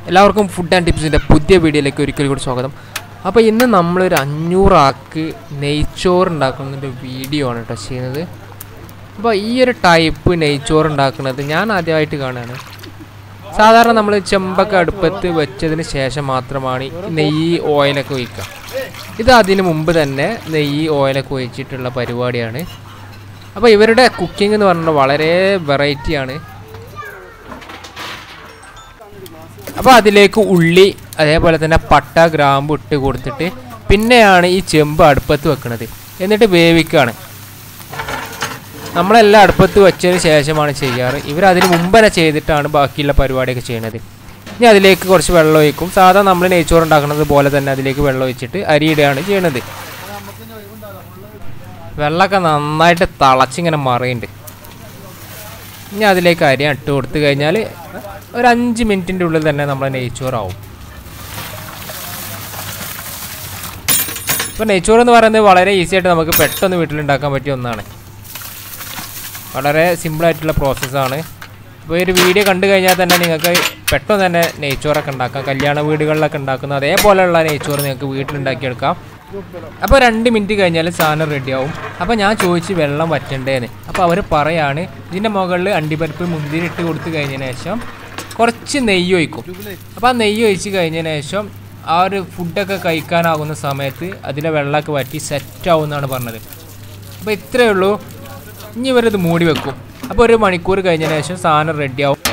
എല്ലാവർക്കും food and ടിപ്സിൻ്റെ പുതിയ വീഡിയോയിലേക്ക് ഒരിക്കൽ കൂടി സ്വാഗതം അപ്പോൾ ഇന്ന് നമ്മളൊരു അഞ്ഞൂറാക്ക് നെയ്ച്ചോറ് ഉണ്ടാക്കുന്നതിൻ്റെ വീഡിയോ ആണ് കേട്ടോ ചെയ്യുന്നത് അപ്പോൾ ഈ ഒരു ടൈപ്പ് നെയ്ച്ചോറ് ഉണ്ടാക്കുന്നത് ഞാൻ ആദ്യമായിട്ട് കാണുകയാണ് സാധാരണ നമ്മൾ ചെമ്പൊക്കെ അടുപ്പത്ത് വെച്ചതിന് ശേഷം മാത്രമാണ് ഈ നെയ്യ് ഓയിലൊക്കെ ഒഴിക്കുക ഇത് അതിന് മുമ്പ് തന്നെ നെയ്യ് ഓയിലൊക്കെ ഒഴിച്ചിട്ടുള്ള പരിപാടിയാണ് അപ്പോൾ ഇവരുടെ കുക്കിംഗ് എന്ന് പറഞ്ഞാൽ വളരെ വെറൈറ്റിയാണ് അപ്പോൾ അതിലേക്ക് ഉള്ളി അതേപോലെ തന്നെ പട്ട ഗ്രാമ്പ് ഇട്ട് കൊടുത്തിട്ട് പിന്നെയാണ് ഈ ചെമ്പ് അടുപ്പത്ത് വെക്കുന്നത് എന്നിട്ട് വേവിക്കുകയാണ് നമ്മളെല്ലാം അടുപ്പത്ത് വെച്ചതിന് ശേഷമാണ് ചെയ്യാറ് ഇവർ അതിന് മുമ്പ് തന്നെ ചെയ്തിട്ടാണ് ബാക്കിയുള്ള പരിപാടിയൊക്കെ ചെയ്യുന്നത് ഇനി അതിലേക്ക് കുറച്ച് വെള്ളം ഒഴിക്കും സാധാരണ നമ്മൾ നെയ്ച്ചോറ് ഉണ്ടാക്കുന്നത് പോലെ തന്നെ അതിലേക്ക് വെള്ളം ഒഴിച്ചിട്ട് അരിയിടുകയാണ് ചെയ്യണത് വെള്ളമൊക്കെ നന്നായിട്ട് തിളച്ചിങ്ങനെ മറിയുന്നുണ്ട് ഇനി അതിലേക്ക് അരി ഇട്ട് കൊടുത്തു കഴിഞ്ഞാൽ ഒരു അഞ്ച് മിനിറ്റിൻ്റെ ഉള്ളിൽ തന്നെ നമ്മൾ നെയ്ച്ചോറാവും ഇപ്പോൾ നെയ്ച്ചോറ് എന്ന് പറയുന്നത് വളരെ ഈസി ആയിട്ട് നമുക്ക് പെട്ടെന്ന് വീട്ടിലുണ്ടാക്കാൻ പറ്റിയ ഒന്നാണ് വളരെ സിമ്പിളായിട്ടുള്ള പ്രോസസ്സാണ് ഇപ്പോൾ ഈ ഒരു വീഡിയോ കണ്ടു കഴിഞ്ഞാൽ തന്നെ നിങ്ങൾക്ക് പെട്ടെന്ന് തന്നെ നെയ്ച്ചോറൊക്കെ ഉണ്ടാക്കാം കല്യാണ വീടുകളിലൊക്കെ ഉണ്ടാക്കുന്ന അതേപോലെയുള്ള നെയ്ച്ചോറ് നിങ്ങൾക്ക് വീട്ടിലുണ്ടാക്കിയെടുക്കാം അപ്പോൾ രണ്ട് മിനിറ്റ് കഴിഞ്ഞാൽ സാധനം റെഡിയാവും അപ്പോൾ ഞാൻ ചോദിച്ച് വെള്ളം വറ്റണ്ടേന്ന് അപ്പോൾ അവർ പറയാണ് ഇതിൻ്റെ മുകളിൽ അണ്ടിപ്പരിപ്പ് മുന്തിരി ഇട്ട് കൊടുത്തു കഴിഞ്ഞതിന് ശേഷം കുറച്ച് നെയ്യ് ഒഴിക്കും അപ്പോൾ ആ നെയ്യ് ഒഴിച്ച് കഴിഞ്ഞതിന് ശേഷം ആ ഒരു ഫുഡൊക്കെ കഴിക്കാനാകുന്ന സമയത്ത് അതിലെ വെള്ളമൊക്കെ വറ്റി സെറ്റാവും എന്നാണ് പറഞ്ഞത് അപ്പോൾ ഇത്രയേ ഉള്ളൂ ഇനി ഇവരിത് മൂടി വെക്കും അപ്പോൾ ഒരു മണിക്കൂർ കഴിഞ്ഞതിന് ശേഷം സാധനം റെഡിയാവും